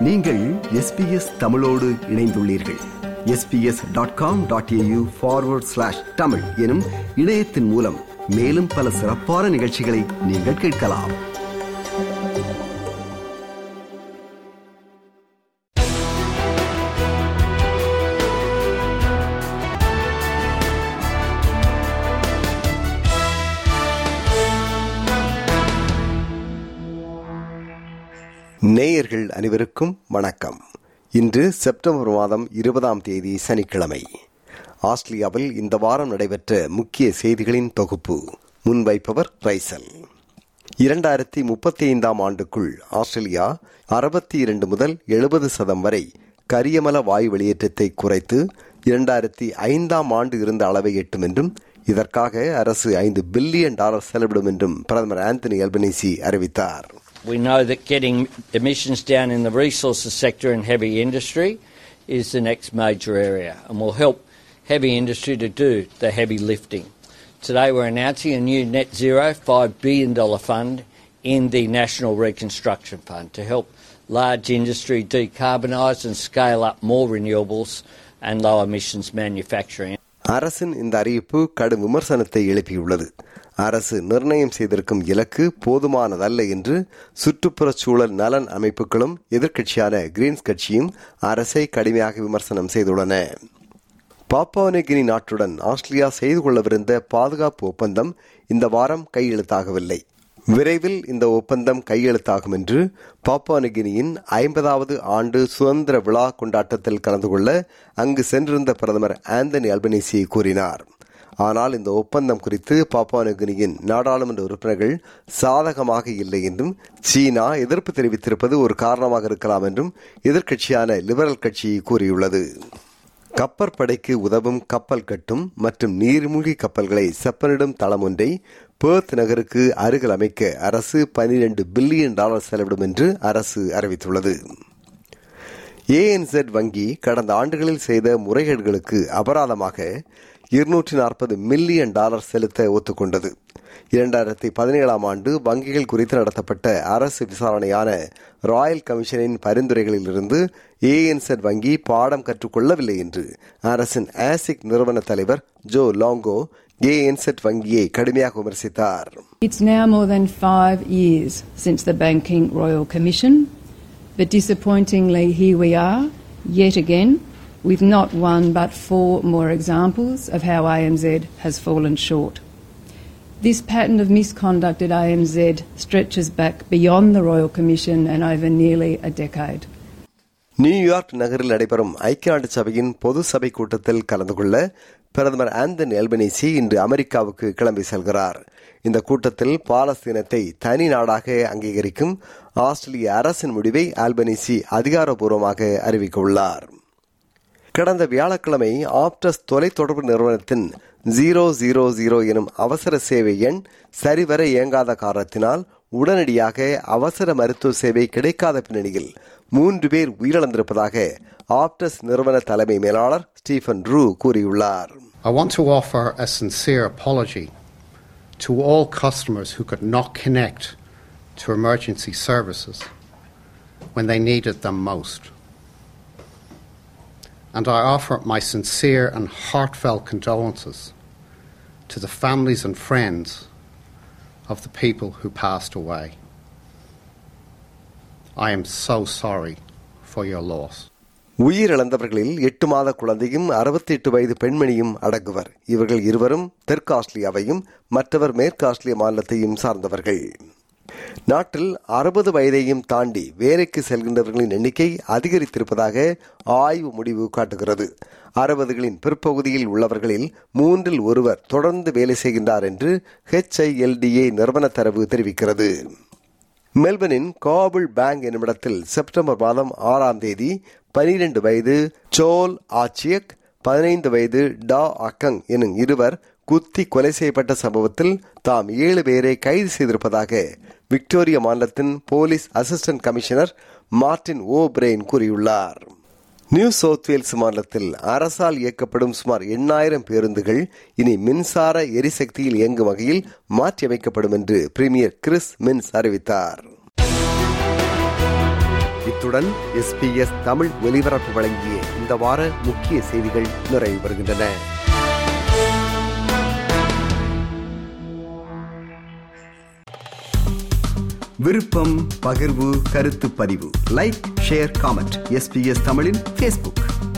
நீங்கள் எஸ்பிஎஸ் தமிழோடு இணைந்துள்ளீர்கள் S B S dot com dot A U forward slash Tamil எனும் இணையத்தின் மூலம் மேலும் பல சிறப்பான நிகழ்ச்சிகளை நீங்கள் கேட்கலாம் நேயர்கள் அனைவருக்கும் வணக்கம் இன்று செப்டம்பர் மாதம் இருபதாம் தேதி சனிக்கிழமை ஆஸ்திரேலியாவில் இந்த வாரம் நடைபெற்ற முக்கிய செய்திகளின் தொகுப்பு முன்வைப்பவர் ரைசல் இரண்டாயிரத்தி முப்பத்தி ஐந்தாம் ஆண்டுக்குள் ஆஸ்திரேலியா அறுபத்தி இரண்டு முதல் எழுபது சதம் வரை கரியமல வாயு வெளியேற்றத்தை குறைத்து இரண்டாயிரத்தி ஐந்தாம் ஆண்டு இருந்த அளவை எட்டும் என்றும் இதற்காக அரசு ஐந்து பில்லியன் டாலர் செலவிடும் என்றும் பிரதமர் ஆந்தனி அல்பனிசி அறிவித்தார் We know that getting emissions down in the resources sector and heavy industry is the next major area and will help heavy industry to do the heavy lifting. Today we're announcing a new net zero $5 billion fund in the National Reconstruction Fund to help large industry decarbonise and scale up more renewables and low emissions manufacturing. அரசின் இந்த அறிவிப்பு கடும் விமர்சனத்தை எழுப்பியுள்ளது அரசு நிர்ணயம் செய்திருக்கும் இலக்கு போதுமானதல்ல என்று சுற்றுப்புறச் சூழல் நலன் அமைப்புகளும் எதிர்க்கட்சியான கிரீன்ஸ் கட்சியும் அரசை கடுமையாக விமர்சனம் செய்துள்ளன பாப்பாவனகினி நாட்டுடன் ஆஸ்திரேலியா செய்து கொள்ளவிருந்த பாதுகாப்பு ஒப்பந்தம் இந்த வாரம் கையெழுத்தாகவில்லை விரைவில் இந்த ஒப்பந்தம் கையெழுத்தாகும் என்று பாப்பானகினியின் ஐம்பதாவது ஆண்டு சுதந்திர விழா கொண்டாட்டத்தில் கலந்து கொள்ள அங்கு சென்றிருந்த பிரதமர் ஆந்தனி அல்பனீசி கூறினார் ஆனால் இந்த ஒப்பந்தம் குறித்து பாப்பானுகினியின் நாடாளுமன்ற உறுப்பினர்கள் சாதகமாக இல்லை என்றும் சீனா எதிர்ப்பு தெரிவித்திருப்பது ஒரு காரணமாக இருக்கலாம் என்றும் எதிர்க்கட்சியான லிபரல் கட்சி கூறியுள்ளது கப்பற்படைக்கு உதவும் கப்பல் கட்டும் மற்றும் நீர்மூழ்கி கப்பல்களை செப்பனிடும் தளம் ஒன்றை பேர்த் நகருக்கு அருகில் அமைக்க அரசு பனிரெண்டு பில்லியன் டாலர் செலவிடும் என்று அரசு அறிவித்துள்ளது ஏஎன்செட் வங்கி கடந்த ஆண்டுகளில் செய்த முறைகேடுகளுக்கு அபராதமாக இருநூற்றி நாற்பது மில்லியன் டாலர் செலுத்த ஒத்துக்கொண்டது இரண்டாயிரத்தி பதினேழாம் ஆண்டு வங்கிகள் குறித்து நடத்தப்பட்ட அரசு விசாரணையான ராயல் கமிஷனின் பரிந்துரைகளிலிருந்து ஏஎன்செட் வங்கி பாடம் கற்றுக்கொள்ளவில்லை என்று அரசின் ஆசிக் நிறுவன தலைவர் ஜோ லாங்கோ ஏஎன்செட் வங்கியை கடுமையாக விமர்சித்தார் It's now more than five years since the Banking Royal Commission, but disappointingly, here we are, yet again, with not one but four more examples of how AMZ has fallen short. This pattern of misconduct at AMZ stretches back beyond the Royal Commission and over nearly a decade. New York நகரில் நடைபெறும் ஐக்கிய நாடு சபையின் பொது சபை கூட்டத்தில் கலந்து கொள்ள பிரதமர் ஆந்தனி அல்பனீசி இன்று அமெரிக்காவுக்கு கிளம்பி செல்கிறார் இந்த கூட்டத்தில் பாலஸ்தீனத்தை தனி நாடாக அங்கீகரிக்கும் ஆஸ்திரேலிய அரசின் முடிவை ஆல்பனீசி அதிகாரப்பூர்வமாக அறிவிக்க உள்ளார் கடந்த வியாழக்கிழமை ஆப்டஸ் தொலைத்தொடர்பு நிறுவனத்தின் ஜீரோ ஜீரோ ஜீரோ எனும் அவசர சேவை எண் சரிவர இயங்காத காரணத்தினால் உடனடியாக அவசர மருத்துவ சேவை கிடைக்காத பின்னணியில் மூன்று பேர் உயிரிழந்திருப்பதாக ஆப்டஸ் நிறுவன தலைமை மேலாளர் ஸ்டீஃபன் ரூ கூறியுள்ளார் I want to offer a sincere apology to all customers who could not connect to emergency services when they needed them most. And I offer my sincere and heartfelt condolences to the families and friends of the people who passed away. I am so sorry for your loss. உயிரிழந்தவர்களில் எட்டு மாத குழந்தையும் அறுபத்தி எட்டு வயது பெண்மணியும் அடங்குவர் இவர்கள் இருவரும் தெற்கு ஆஸ்திரேலியாவையும் மற்றவர் மேற்கு ஆஸ்திரேலிய மாநிலத்தையும் சார்ந்தவர்கள் நாட்டில் அறுபது வயதையும் தாண்டி வேலைக்கு செல்கின்றவர்களின் எண்ணிக்கை அதிகரித்திருப்பதாக ஆய்வு முடிவு காட்டுகிறது அறுபதுகளின் பிற்பகுதியில் உள்ளவர்களில் மூன்றில் ஒருவர் தொடர்ந்து வேலை செய்கின்றார் என்று ஹெச்ஐஎல்டிஏ நிறுவன தரவு தெரிவிக்கிறது மெல்பர்னின் காபுல் பேங்க் என்னுமிடத்தில் செப்டம்பர் மாதம் ஆறாம் தேதி பனிரெண்டு வயது சோல் ஆச்சியக் பதினைந்து வயது டா அக்கங் எனும் இருவர் குத்தி கொலை செய்யப்பட்ட சம்பவத்தில் தாம் ஏழு பேரை கைது செய்திருப்பதாக விக்டோரியா மாநிலத்தின் police assistant commissioner Martin O'Brien கூறியுள்ளார் நியூ சவுத் வேல்ஸ் மாநிலத்தில் அரசால் இயக்கப்படும் சுமார் எண்ணாயிரம் பேருந்துகள் இனி மின்சார எரிசக்தியில் இயங்கும் வகையில் மாற்றியமைக்கப்படும் என்று பிரீமியர் கிறிஸ் மின்ஸ் அறிவித்தார் இத்துடன் எஸ்பிஎஸ் தமிழ் ஒலிபரப்பு வழங்கிய இந்த வார முக்கிய செய்திகள் நிறைவு பெறுகின்றன விருப்பம் பகிர்வு கருத்து பதிவு லைக் ஷேர் காமெண்ட் எஸ்பிஎஸ் தமிழின் ஃபேஸ்புக்